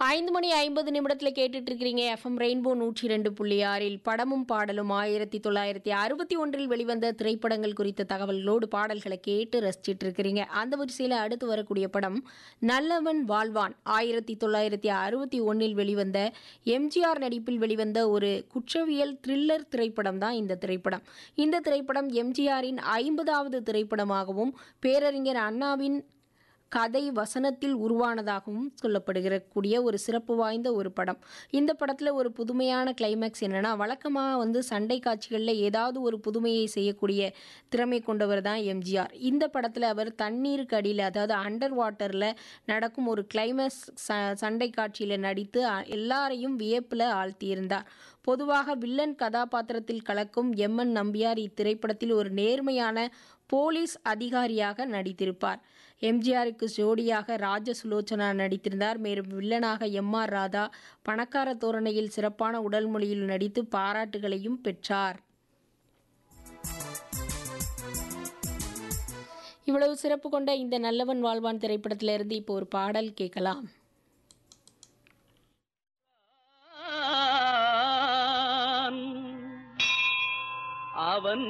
ஐந்து மணி ஐம்பது நிமிடத்தில் கேட்டுட்டு இருக்கிறீங்க எஃப்எம் ரெயின்போ நூற்றி ரெண்டு புள்ளி ஆறில் படமும் பாடலும் ஆயிரத்தி தொள்ளாயிரத்தி அறுபத்தி ஒன்றில் வெளிவந்த திரைப்படங்கள் குறித்த தகவல்களோடு பாடல்களை கேட்டு ரசிச்சிட்டு இருக்கிறீங்க அந்த வரிசையில் அடுத்து வரக்கூடிய படம் நல்லவன் வாழ்வான் ஆயிரத்தி தொள்ளாயிரத்தி அறுபத்தி ஒன்றில் வெளிவந்த எம்ஜிஆர் நடிப்பில் வெளிவந்த ஒரு குற்றவியல் த்ரில்லர் திரைப்படம் தான் இந்த திரைப்படம் இந்த திரைப்படம் எம்ஜிஆரின் ஐம்பதாவது திரைப்படமாகவும் பேரறிஞர் அண்ணாவின் கதை வசனத்தில் உருவானதாகவும் சொல்லப்படுகிற கூடிய ஒரு சிறப்பு வாய்ந்த ஒரு படம் இந்த படத்தில் ஒரு புதுமையான கிளைமேக்ஸ் என்னென்னா வழக்கமாக வந்து சண்டை காட்சிகளில் ஏதாவது ஒரு புதுமையை செய்யக்கூடிய திறமை கொண்டவர் தான் எம்ஜிஆர் இந்த படத்தில் அவர் தண்ணீருக்கு அடியில் அதாவது அண்டர் வாட்டரில் நடக்கும் ஒரு கிளைமேக்ஸ் ச சண்டை காட்சியில் நடித்து அ- எல்லாரையும் வியப்பில் ஆழ்த்தியிருந்தார் பொதுவாக வில்லன் கதாபாத்திரத்தில் கலக்கும் எம்என் நம்பியார் இத்திரைப்படத்தில் ஒரு நேர்மையான போலீஸ் அதிகாரியாக நடித்திருப்பார் எம்ஜிஆருக்கு ஜோடியாக ராஜ சுலோச்சனா நடித்திருந்தார் மேலும் வில்லனாக எம் ஆர் ராதா பணக்கார தோரணையில் சிறப்பான உடல் மொழியில் நடித்து பாராட்டுகளையும் பெற்றார் இவ்வளவு சிறப்பு கொண்ட இந்த நல்லவன் வாழ்வான் திரைப்படத்திலிருந்து இப்போ ஒரு பாடல் கேட்கலாம் அவன்